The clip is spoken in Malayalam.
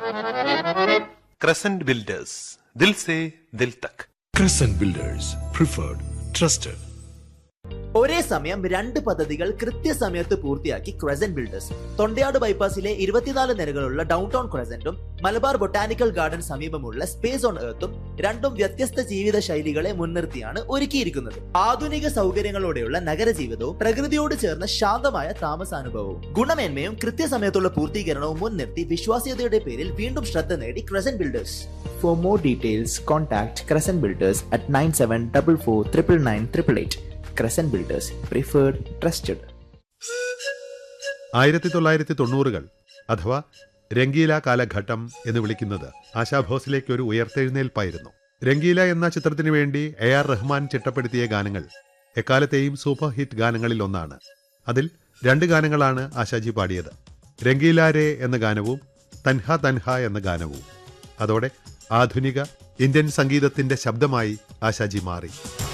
Crescent Builders. Dil se dil tak. Crescent Builders, preferred, trusted. ഒരേ സമയം രണ്ട് പദ്ധതികൾ കൃത്യസമയത്ത് പൂർത്തിയാക്കി ക്രസന്റ് ബിൽഡേഴ്സ് തൊണ്ടയാട് ബൈപ്പാസിലെ ഇരുപത്തിനാല് നിരകളുള്ള ഡൗൺ ടൗൺ ക്രസന്റും മലബാർ ബൊട്ടാനിക്കൽ ഗാർഡൻ സമീപമുള്ള സ്പേസ് ഓൺ എർത്തും രണ്ടും വ്യത്യസ്ത ജീവിത ശൈലികളെ മുൻനിർത്തിയാണ് ഒരുക്കിയിരിക്കുന്നത് ആധുനിക സൗകര്യങ്ങളോടെയുള്ള നഗരജീവിതവും പ്രകൃതിയോട് ചേർന്ന ശാന്തമായ താമസാനുഭവവും ഗുണമേന്മയും കൃത്യസമയത്തുള്ള പൂർത്തീകരണവും മുൻനിർത്തി വിശ്വാസ്യതയുടെ പേരിൽ വീണ്ടും ശ്രദ്ധ നേടി crescent builders for more details contact crescent builders at nine seven double four triple nine triple eight crescent builders preferred trusted ആയിരത്തി തൊള്ളായിരത്തി തൊണ്ണൂറുകൾ അഥവാ രംഗീല കാലഘട്ടം എന്ന് വിളിക്കുന്നത് ആശാ ഭോസിലേക്ക് ഒരു ഉയർത്തെഴുന്നേൽപ്പായിരുന്നു രംഗീല എന്ന ചിത്രത്തിനു വേണ്ടി എ ആർ റഹ്മാൻ ചിട്ടപ്പെടുത്തിയ ഗാനങ്ങൾ എക്കാലത്തെയും സൂപ്പർ ഹിറ്റ് ഗാനങ്ങളിൽ ഒന്നാണ് അതിൽ രണ്ട് ഗാനങ്ങളാണ് ആശാജി പാടിയത് രംഗീലാരെ എന്ന ഗാനവും തൻഹ തൻഹ എന്ന ഗാനവും അതോടെ ആധുനിക ഇന്ത്യൻ സംഗീതത്തിന്റെ ശബ്ദമായി ആശാജി മാറി